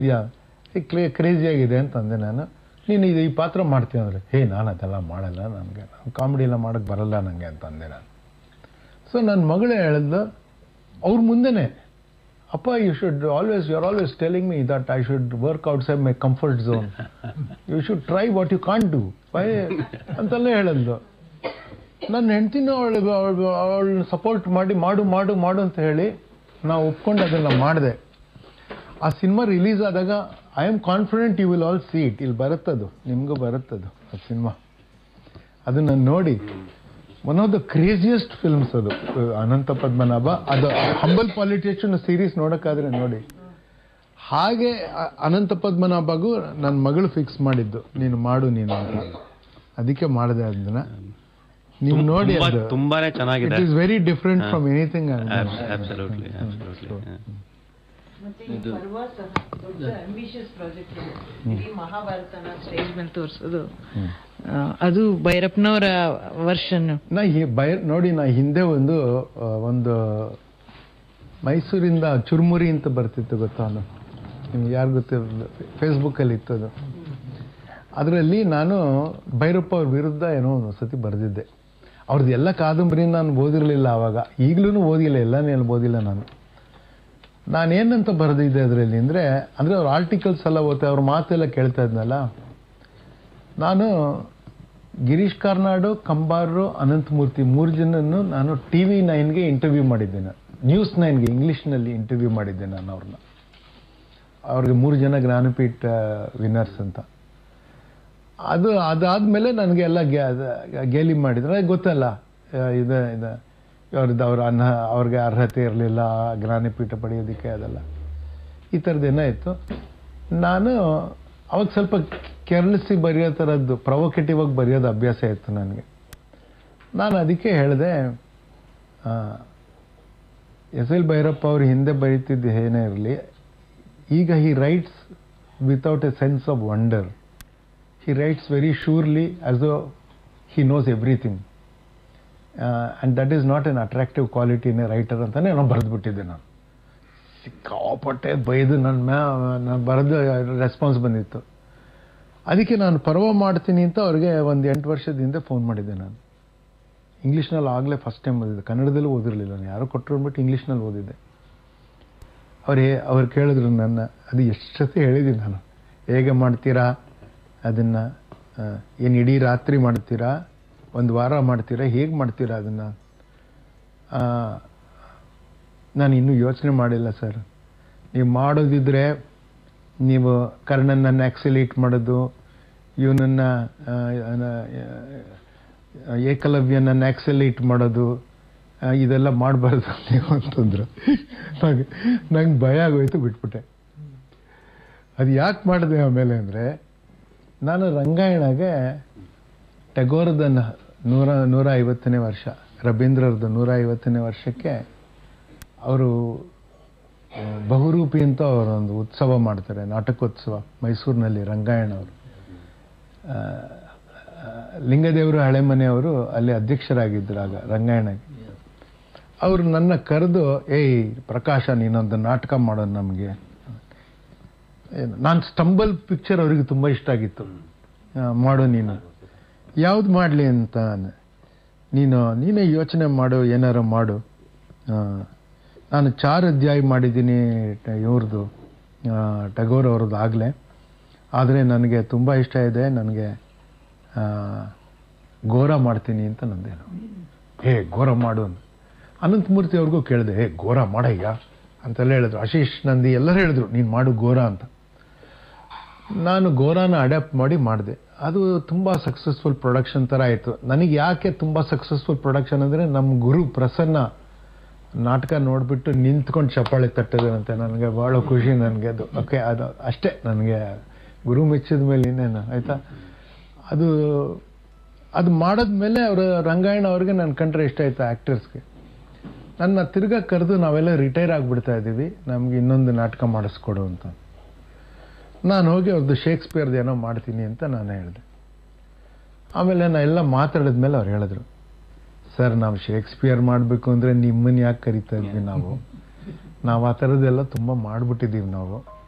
ಯಾ clay crazy ಆಗಿದೆ ಅಂತಂದೆ ನಾನು ನೀನು ಇದು ಈ ಪಾತ್ರ ಮಾಡ್ತೀಯ ಅಂದರೆ ಹೇ ನಾನು ಅದೆಲ್ಲ ಮಾಡಲ್ಲ ನನಗೆ ನಾನು ಕಾಮಿಡಿ ಎಲ್ಲ ಮಾಡೋಕ್ಕೆ ಬರಲ್ಲ ನನಗೆ ಅಂತ ಅಂದೆ ನಾನು ಸೊ ನನ್ನ ಮಗಳೇ ಹೇಳಿದ್ಲು ಅವ್ರ ಮುಂದೆನೇ ಅಪ್ಪ you should always you are always telling me that I should work outside my comfort zone you should try what you can't do why ಅಂತೆಲ್ಲ ಹೇಳಿದ್ಲು ನನ್ನ ಹೆಂಡ್ತಿನೂ ಅವಳು ಅವಳನ್ನ ಸಪೋರ್ಟ್ ಮಾಡಿ ಮಾಡು ಮಾಡು ಮಾಡು ಅಂತ ಹೇಳಿ ನಾವು ಒಪ್ಕೊಂಡು ಅದನ್ನು ಮಾಡಿದೆ ಆ ಸಿನಿಮಾ ರಿಲೀಸ್ ಆದಾಗ I am confident you will all see it ಇಲ್ಲಿ ಬರುತ್ತದು ನಿಮಗೂ ಬರುತ್ತದು ಆ ಸಿನಿಮಾ ಅದನ್ನು ನೋಡಿ one of the craziest films ಅದು ಅನಂತ ಪದ್ಮನಾಭ ಅದು ಹಂಬಲ್ ಪಾಲಿಟಿಷಿಯನ್ ಸೀರೀಸ್ ನೋಡೋಕ್ಕಾದ್ರೆ ನೋಡಿ ಹಾಗೆ ಅ- ಅನಂತ ಪದ್ಮನಾಭಗೂ ನನ್ನ ಮಗಳು ಫಿಕ್ಸ್ ಮಾಡಿದ್ದು ನೀನು ಮಾಡು ನೀನು ಅಂತ ಅದಕ್ಕೆ ಮಾಡಿದೆ ಅದನ್ನ ನೀವು ನೋಡಿ ತುಂಬಾ- ಅದು ತುಂಬಾನೇ ಇಟ್ ಚೆನ್ನಾಗಿದೆ is very different from anything absolutely absolutely ಮತ್ತೆ ಈ ಪರ್ವ ಸಹ ದೊಡ್ಡ ಅಂಬಿಷಿಯಸ್ ಪ್ರಾಜೆಕ್ಟ್ ಇದೆ ಇಡೀ ಮಹಾಭಾರತನ ಸ್ಟೇಜ್ ಮೇಲೆ ತೋರಿಸೋದು ಅದು ಭೈರಪ್ಪನವರ ವರ್ಷನ್ ನಾ ಹಿ- ಬೈ ನೋಡಿ ನಾ ಹಿಂದೆ ಒಂದು ಆ, ಒಂದು ಮೈಸೂರಿಂದ ಚುರುಮುರಿ ಅಂತ ಬರ್ತಿತ್ತು ಗೊತ್ತಾ ಅದು ನಿಮ್ಗೆ ಯಾರು ಗೊತ್ತಿರಲಿಲ್ಲ ಫೇಸ್ಬುಕ್ಕಲ್ಲಿ ಇತ್ತು ಅದು ಅದರಲ್ಲಿ ನಾನು ಭೈರಪ್ಪ ಅವ್ರ ವಿರುದ್ಧ ಏನೋ ಒಂದು ಸತಿ ಬರೆದಿದ್ದೆ ಅವ್ರದ್ದು ಎಲ್ಲ ಕಾದಂಬರಿ ನಾನು ಓದಿರಲಿಲ್ಲ ಆವಾಗ ಈಗಲೂ ಓದಿಲ್ಲ ಎಲ್ಲನೇ ಓದಿಲ್ಲ ನಾನು ನಾನೇನಂತ ಬರೆದಿದ್ದೆ ಅದರಲ್ಲಿ ಅಂದರೆ ಅಂದರೆ ಅವ್ರ ಆರ್ಟಿಕಲ್ಸ್ ಎಲ್ಲ ಓದ್ತಾ ಅವ್ರ ಮಾತೆಲ್ಲ ಕೇಳ್ತಾ ಇದ್ನಲ್ಲ ನಾನು ಗಿರೀಶ್ ಕಾರ್ನಾಡು ಕಂಬಾರರು ಅನಂತಮೂರ್ತಿ ಮೂರು ಜನನ್ನು ನಾನು ಟಿ ವಿ ನೈನ್ಗೆ ಇಂಟರ್ವ್ಯೂ ಮಾಡಿದ್ದೇನೆ ನ್ಯೂಸ್ ನೈನ್ಗೆ ಇಂಗ್ಲೀಷ್ನಲ್ಲಿ ಇಂಟರ್ವ್ಯೂ ಮಾಡಿದ್ದೆ ನಾನು ಅವ್ರನ್ನ ಅವ್ರಿಗೆ ಮೂರು ಜನ ಜ್ಞಾನಪೀಠ ವಿನ್ನರ್ಸ್ ಅಂತ ಅದು ಅದಾದಮೇಲೆ ನನಗೆ ಎಲ್ಲ ಗೆ- ಅದ- ಗೇಲಿ ಮಾಡಿದ್ರು ನನಗೆ ಗೊತ್ತಲ್ಲ ಆ, ಇದು ಇದು ಅವ್ರದ್ದು ಅವ್ರ ಅನ್ನ ಅವ್ರಿಗೆ ಅರ್ಹತೆ ಇರಲಿಲ್ಲ ಜ್ಞಾನಪೀಠ ಪಡೆಯೋದಕ್ಕೆ ಅದೆಲ್ಲ ಈ ಥರದ್ದು ಏನೋ ಇತ್ತು ನಾನು ಅವಾಗ ಸ್ವಲ್ಪ ಕೆರಳಿಸಿ ಬರೆಯೋ ಥರದ್ದು ಪ್ರೊವೊಕೇಟಿವ್ ಆಗಿ ಬರೆಯೋದು ಅಭ್ಯಾಸ ಇತ್ತು ನನಗೆ ನಾನು ಅದಕ್ಕೆ ಹೇಳಿದೆ ಎಸ್ ಎಲ್ ಭೈರಪ್ಪ ಅವರು ಹಿಂದೆ ಬರೀತಿದ್ದು ಏನೇ ಇರಲಿ ಈಗ he writes without a sense of wonder he writes very surely as uh he knows everything and that is not an attractive quality in a writer ಅಂತಲೇ ನಾನು ಬರೆದ್ಬಿಟ್ಟಿದ್ದೆ ನಾನು ಸಿಕ್ಕಾಪಟ್ಟೆ ಬೈದು ನನ್ನ ಮ್ಯಾ ನಾನು ಬರೆದು ರೆಸ್ಪಾನ್ಸ್ ಬಂದಿತ್ತು ಅದಕ್ಕೆ ನಾನು ಪರ್ವ ಮಾಡ್ತೀನಿ ಅಂತ ಅವ್ರಿಗೆ ಒಂದು ಎಂಟು ವರ್ಷದ ಹಿಂದೆ ಫೋನ್ ಮಾಡಿದ್ದೆ ನಾನು ಇಂಗ್ಲೀಷ್ನಲ್ಲಿ ಆಗಲೇ ಫಸ್ಟ್ ಟೈಮ್ ಓದಿದ್ದೆ ಕನ್ನಡದಲ್ಲೂ ಓದಿರಲಿಲ್ಲ ನಾನು ಯಾರೋ ಕೊಟ್ಟರು ಅಂದ್ಬಿಟ್ಟು ಇಂಗ್ಲೀಷ್ನಲ್ಲಿ ಓದಿದ್ದೆ ಅವರೇ ಅವ್ರು ಕೇಳಿದ್ರು ನನ್ನ ಅದು ಎಷ್ಟು ಸತಿ ಹೇಳಿದ್ದೀನಿ ನಾನು ಹೇಗೆ ಮಾಡ್ತೀರಾ ಅದನ್ನು ಏನು ಇಡೀ ರಾತ್ರಿ ಮಾಡ್ತೀರಾ ಒಂದು ವಾರ ಮಾಡ್ತೀರಾ ಹೇಗೆ ಮಾಡ್ತೀರಾ ಅದನ್ನು ನಾನು ಇನ್ನೂ ಯೋಚನೆ ಮಾಡಿಲ್ಲ ಸರ್ ನೀವು ಮಾಡೋದಿದ್ರೆ ನೀವು ಕರ್ಣನನ್ನು ಆಕ್ಸಿಲೇಟ್ ಮಾಡೋದು ಇವನನ್ನು ಏಕಲವ್ಯನನ್ನು ಆಕ್ಸಲೇಟ್ ಮಾಡೋದು ಆ, ಇದೆಲ್ಲ ಮಾಡಬಾರ್ದು ನೀವು ಅಂತಂದ್ರು ನಂಗೆ ನಂಗೆ ಭಯ ಆಗೋಯ್ತು ಬಿಟ್ಬಿಟ್ಟೆ ಅದು ಯಾಕೆ ಮಾಡಿದೆ ಆಮೇಲೆ ಅಂದರೆ ನಾನು ರಂಗಾಯಣಗೆ ಟಗೋರದ ನ- ನೂರ ನೂರ ಐವತ್ತನೇ ವರ್ಷ ರವೀಂದ್ರರದ್ದು ನೂರ ಐವತ್ತನೇ ವರ್ಷಕ್ಕೆ ಅವರು ಆ, ಬಹುರೂಪಿ ಅಂತ ಅವರೊಂದು ಉತ್ಸವ ಮಾಡ್ತಾರೆ ನಾಟಕೋತ್ಸವ ಮೈಸೂರಿನಲ್ಲಿ ರಂಗಾಯಣ ಅವರು ಆ, ಆ, ಲಿಂಗದೇವರು ಹಳೆಮನೆಯವರು ಅಲ್ಲಿ ಅಧ್ಯಕ್ಷರಾಗಿದ್ದರು ಆಗ ರಂಗಾಯಣಗೆ ಅವರು ನನ್ನ ಕರೆದು ಏಯ್ ಪ್ರಕಾಶ ನೀನೊಂದು ನಾಟಕ ಮಾಡೋದು ನಮಗೆ ಏನು ನಾನು ಸ್ಟಂಬಲ್ ಪಿಕ್ಚರ್ ಅವರಿಗೆ ತುಂಬ ಇಷ್ಟ ಆಗಿತ್ತು ಆ, ಮಾಡು ನೀನು ಯಾವ್ದು ಮಾಡಲಿ ಅಂತ ನಾನು. ನೀನು ನೀನೇ ಯೋಚನೆ ಮಾಡು ಏನಾರು ಮಾಡು ಆ, ನಾನು ಚಾರ್ ಅಧ್ಯಾಯ ಮಾಡಿದ್ದೀನಿ ಟ- ಇವ್ರದ್ದು ಆ, ಟಗೋರ್ ಅವ್ರದ್ದು ಆಗಲೇ ಆದರೆ ನನಗೆ ತುಂಬ ಇಷ್ಟ ಇದೆ ನನಗೆ ಆ, ಘೋರ ಮಾಡ್ತೀನಿ ಅಂತ ನಂದೇನು ಹೇ ಘೋರ ಮಾಡು ಅಂತ ಅನಂತಮೂರ್ತಿ ಅವ್ರಿಗೂ ಕೇಳಿದೆ ಹೇ ಘೋರ ಮಾಡಯ್ಯ ಅಂತೆಲ್ಲ ಹೇಳಿದ್ರು ಆಶೀಶ್ ನಂದಿ ಎಲ್ಲರೂ ಹೇಳಿದ್ರು ನೀನು ಮಾಡು ಘೋರ ಅಂತ ನಾನು ಘೋರಾನ ಅಡ್ಯಾಪ್ಟ್ ಮಾಡಿ ಮಾಡಿದೆ ಅದು ತುಂಬ ಸಕ್ಸಸ್ಫುಲ್ ಪ್ರೊಡಕ್ಷನ್ ಥರ ಆಯಿತು ನನಗೆ ಯಾಕೆ ತುಂಬ ಸಕ್ಸಸ್ಫುಲ್ ಪ್ರೊಡಕ್ಷನ್ ಅಂದರೆ ನಮ್ಮ ಗುರು ಪ್ರಸನ್ನ ನಾಟಕ ನೋಡಿಬಿಟ್ಟು ನಿಂತ್ಕೊಂಡು ಚಪ್ಪಾಳೆ ತಟ್ಟಿದ್ರಂತೆ ನನಗೆ ಭಾಳ ಖುಷಿ ನನಗೆ ಅದು ಓಕೆ ಅದು ಅಷ್ಟೇ ನನಗೆ ಗುರು ಮೆಚ್ಚಿದ ಮೇಲೆ ಇನ್ನೇನು ಆಯಿತಾ ಅದು ಅದು ಮಾಡಿದ್ಮೇಲೆ ಅವರು ರಂಗಾಯಣ ಅವ್ರಿಗೆ ನನ್ನ ಕಂಡ್ರೆ ಇಷ್ಟ ಆಯಿತು ಆ್ಯಕ್ಟರ್ಸ್ಗೆ ನನ್ನ ತಿರ್ಗಾ ಕರೆದು ನಾವೆಲ್ಲ ರಿಟೈರ್ ಆಗಿಬಿಡ್ತಾ ಇದ್ದೀವಿ ನಮ್ಗೆ ಇನ್ನೊಂದು ನಾಟಕ ಮಾಡಿಸ್ಕೊಡು ಅಂತ ನಾನು ಹೋಗಿ ಅವ್ರದ್ದು ಶೇಕ್ಸ್ಪಿಯರ್ದು ಏನೋ ಮಾಡ್ತೀನಿ ಅಂತ ನಾನು ಹೇಳಿದೆ ಆಮೇಲೆ ನಾ ಎಲ್ಲ ಮಾತಾಡಿದ್ಮೇಲೆ ಅವ್ರು ಹೇಳಿದ್ರು ಸರ್ ನಾವು ಶೇಕ್ಸ್ಪಿಯರ್ ಮಾಡಬೇಕು ಅಂದರೆ ನಿಮ್ಮನ್ನು ಯಾಕೆ ಕರಿತಾ ಇದ್ವಿ ನಾವು ನಾವು ಆ ಥರದ್ದೆಲ್ಲ ತುಂಬ ಮಾಡಿಬಿಟ್ಟಿದ್ದೀವಿ ನಾವು